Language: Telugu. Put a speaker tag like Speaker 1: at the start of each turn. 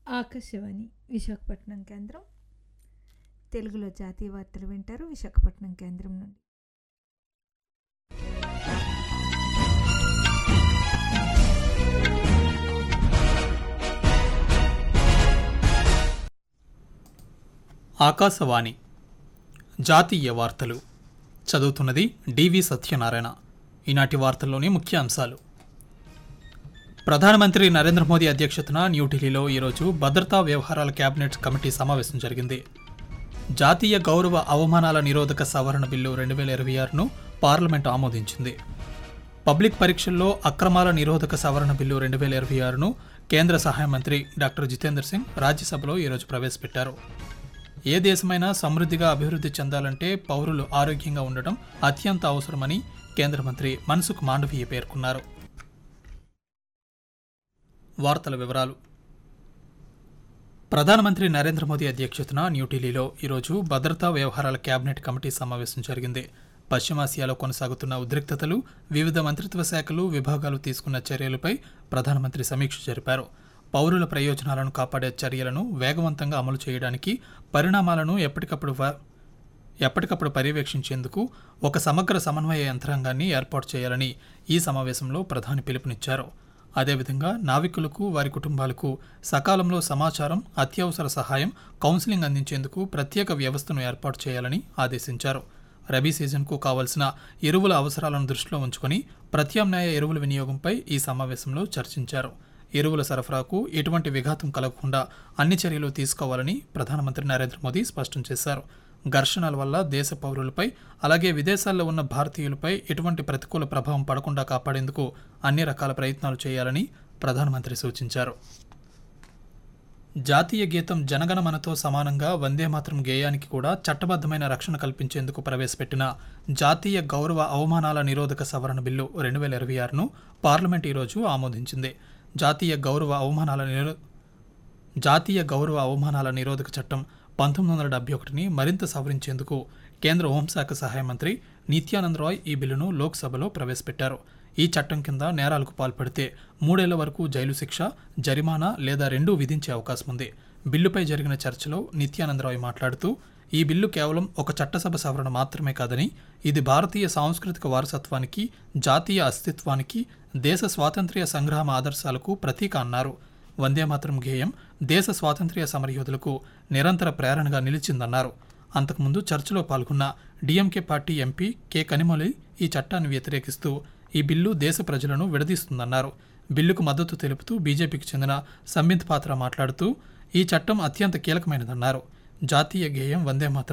Speaker 1: ఆకాశవాణి విశాఖపట్నం కేంద్రం తెలుగులో జాతీయ వార్తలు వింటారు విశాఖపట్నం కేంద్రం నుండి
Speaker 2: ఆకాశవాణి జాతీయ వార్తలు చదువుతున్నది డివి సత్యనారాయణ ఈనాటి వార్తల్లోని ముఖ్య అంశాలు ప్రధానమంత్రి నరేంద్ర మోదీ అధ్యక్షతన న్యూఢిల్లీలో ఈరోజు భద్రతా వ్యవహారాల కేబినెట్ కమిటీ సమావేశం జరిగింది జాతీయ గౌరవ అవమానాల నిరోధక సవరణ బిల్లు రెండు వేల ఇరవై ఆరును పార్లమెంట్ ఆమోదించింది పబ్లిక్ పరీక్షల్లో అక్రమాల నిరోధక సవరణ బిల్లు రెండు వేల ఇరవై ఆరును కేంద్ర సహాయ మంత్రి డాక్టర్ జితేందర్ సింగ్ రాజ్యసభలో ఈరోజు ప్రవేశపెట్టారు ఏ దేశమైనా సమృద్ధిగా అభివృద్ధి చెందాలంటే పౌరులు ఆరోగ్యంగా ఉండటం అత్యంత అవసరమని కేంద్ర మంత్రి మన్సుఖ్ మాండవీయ పేర్కొన్నారు వార్తల వివరాలు ప్రధానమంత్రి నరేంద్ర మోదీ అధ్యక్షతన న్యూఢిల్లీలో ఈరోజు భద్రతా వ్యవహారాల కేబినెట్ కమిటీ సమావేశం జరిగింది పశ్చిమాసియాలో కొనసాగుతున్న ఉద్రిక్తతలు వివిధ మంత్రిత్వ శాఖలు విభాగాలు తీసుకున్న చర్యలపై ప్రధానమంత్రి సమీక్ష జరిపారు పౌరుల ప్రయోజనాలను కాపాడే చర్యలను వేగవంతంగా అమలు చేయడానికి పరిణామాలను ఎప్పటికప్పుడు వ- ఎప్పటికప్పుడు పర్యవేక్షించేందుకు ఒక సమగ్ర సమన్వయ యంత్రాంగాన్ని ఏర్పాటు చేయాలని ఈ సమావేశంలో ప్రధాని పిలుపునిచ్చారు అదేవిధంగా నావికులకు వారి కుటుంబాలకు సకాలంలో సమాచారం అత్యవసర సహాయం కౌన్సిలింగ్ అందించేందుకు ప్రత్యేక వ్యవస్థను ఏర్పాటు చేయాలని ఆదేశించారు రబీ సీజన్కు కావలసిన ఎరువుల అవసరాలను దృష్టిలో ఉంచుకొని ప్రత్యామ్నాయ ఎరువుల వినియోగంపై ఈ సమావేశంలో చర్చించారు ఎరువుల సరఫరాకు ఎటువంటి విఘాతం కలగకుండా అన్ని చర్యలు తీసుకోవాలని ప్రధానమంత్రి నరేంద్ర మోదీ స్పష్టం చేశారు ఘర్షణల వల్ల దేశ పౌరులపై అలాగే విదేశాల్లో ఉన్న భారతీయులపై ఎటువంటి ప్రతికూల ప్రభావం పడకుండా కాపాడేందుకు అన్ని రకాల ప్రయత్నాలు చేయాలని ప్రధానమంత్రి సూచించారు జాతీయ గీతం జనగణమనతో సమానంగా వందే మాతరం గేయానికి కూడా చట్టబద్ధమైన రక్షణ కల్పించేందుకు ప్రవేశపెట్టిన జాతీయ గౌరవ అవమానాల నిరోధక సవరణ బిల్లు రెండు వేల ఇరవై ఆరును పార్లమెంట్ ఈరోజు ఆమోదించింది జాతీయ గౌరవ అవమానాల నిరో జాతీయ గౌరవ అవమానాల నిరోధక చట్టం పంతొమ్మిది వందల డెబ్బై ఒకటిని మరింత సవరించేందుకు కేంద్ర హోంశాఖ సహాయ మంత్రి నిత్యానంద్ రాయ్ ఈ బిల్లును లోక్సభలో ప్రవేశపెట్టారు ఈ చట్టం కింద నేరాలకు పాల్పడితే మూడేళ్ల వరకు జైలు శిక్ష జరిమానా లేదా రెండూ విధించే అవకాశం ఉంది బిల్లుపై జరిగిన చర్చలో నిత్యానంద్ రాయ్ మాట్లాడుతూ ఈ బిల్లు కేవలం ఒక చట్టసభ సవరణ మాత్రమే కాదని ఇది భారతీయ సాంస్కృతిక వారసత్వానికి జాతీయ అస్తిత్వానికి దేశ స్వాతంత్ర్య సంగ్రామ ఆదర్శాలకు ప్రతీక అన్నారు వందే మాతరం గేయం దేశ స్వాతంత్ర్య సమరయోధులకు నిరంతర ప్రేరణగా నిలిచిందన్నారు అంతకుముందు చర్చలో పాల్గొన్న DMK party MP K Kanimozhi ఈ చట్టాన్ని వ్యతిరేకిస్తూ ఈ బిల్లు దేశ ప్రజలను విడదీస్తుందన్నారు బిల్లుకు మద్దతు తెలుపుతూ బీజేపీకి చెందిన సంబిత్ పాత్ర మాట్లాడుతూ ఈ చట్టం అత్యంత కీలకమైనదన్నారు జాతీయ గేయం వందే మాతరం